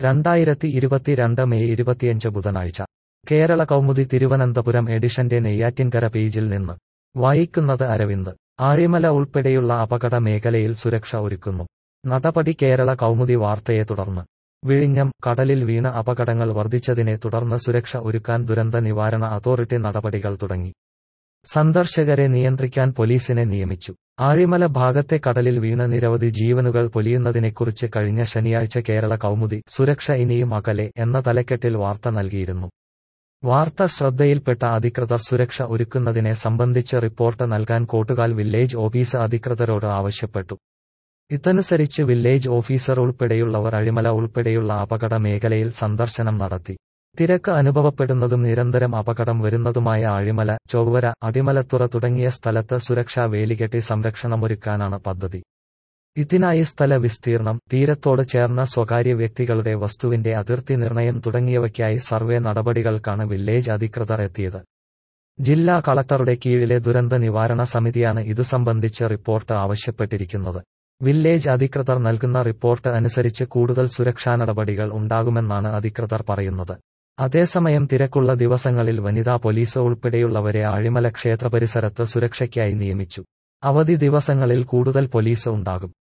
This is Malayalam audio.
രണ്ടായിരത്തി ഇരുപത്തിരണ്ട് മെയ് ഇരുപത്തിയഞ്ച് ബുധനാഴ്ച കേരള കൗമുദി തിരുവനന്തപുരം എഡിഷന്റെ നെയ്യാറ്റിൻകര പേജിൽ നിന്ന് വായിക്കുന്നത് അരവിന്ദ് ആഴിമല ഉൾപ്പെടെയുള്ള അപകട മേഖലയിൽ സുരക്ഷ ഒരുക്കുന്നു നടപടി കേരള കൗമുദി വാർത്തയെ തുടർന്ന് വിഴിഞ്ഞം കടലിൽ വീണ അപകടങ്ങൾ വർദ്ധിച്ചതിനെ തുടർന്ന് സുരക്ഷ ഒരുക്കാൻ ദുരന്ത നിവാരണ അതോറിറ്റി നടപടികൾ തുടങ്ങി സന്ദർശകരെ നിയന്ത്രിക്കാൻ പോലീസിനെ നിയമിച്ചു ആഴിമല ഭാഗത്തെ കടലിൽ വീണ നിരവധി ജീവനുകൾ പൊലിയുന്നതിനെക്കുറിച്ച് കഴിഞ്ഞ ശനിയാഴ്ച കേരള കൗമുദി സുരക്ഷ ഇനിയും അകലെ എന്ന തലക്കെട്ടിൽ വാർത്ത നൽകിയിരുന്നു വാർത്ത ശ്രദ്ധയിൽപ്പെട്ട അധികൃതർ സുരക്ഷ ഒരുക്കുന്നതിനെ സംബന്ധിച്ച് റിപ്പോർട്ട് നൽകാൻ കോട്ടുകാൽ വില്ലേജ് ഓഫീസ് അധികൃതരോട് ആവശ്യപ്പെട്ടു ഇതനുസരിച്ച് വില്ലേജ് ഓഫീസർ ഉൾപ്പെടെയുള്ളവർ അഴിമല ഉൾപ്പെടെയുള്ള അപകട മേഖലയിൽ സന്ദർശനം നടത്തി തിരക്ക് അനുഭവപ്പെടുന്നതും നിരന്തരം അപകടം വരുന്നതുമായ ആഴിമല ചൊവ്വര അടിമലത്തുറ തുടങ്ങിയ സ്ഥലത്ത് സുരക്ഷാ വേലികെട്ടി സംരക്ഷണമൊരുക്കാനാണ് പദ്ധതി ഇതിനായി സ്ഥല വിസ്തീർണം തീരത്തോട് ചേർന്ന സ്വകാര്യ വ്യക്തികളുടെ വസ്തുവിന്റെ അതിർത്തി നിർണയം തുടങ്ങിയവയ്ക്കായി സർവേ നടപടികൾക്കാണ് വില്ലേജ് അധികൃതർ എത്തിയത് ജില്ലാ കളക്ടറുടെ കീഴിലെ ദുരന്ത നിവാരണ സമിതിയാണ് ഇതു സംബന്ധിച്ച് റിപ്പോർട്ട് ആവശ്യപ്പെട്ടിരിക്കുന്നത് വില്ലേജ് അധികൃതർ നൽകുന്ന റിപ്പോർട്ട് അനുസരിച്ച് കൂടുതൽ സുരക്ഷാ നടപടികൾ ഉണ്ടാകുമെന്നാണ് അധികൃതർ പറയുന്നത് അതേസമയം തിരക്കുള്ള ദിവസങ്ങളിൽ വനിതാ പോലീസ് ഉൾപ്പെടെയുള്ളവരെ ആഴിമല ക്ഷേത്ര പരിസരത്ത് സുരക്ഷയ്ക്കായി നിയമിച്ചു അവധി ദിവസങ്ങളിൽ കൂടുതൽ പോലീസ് ഉണ്ടാകും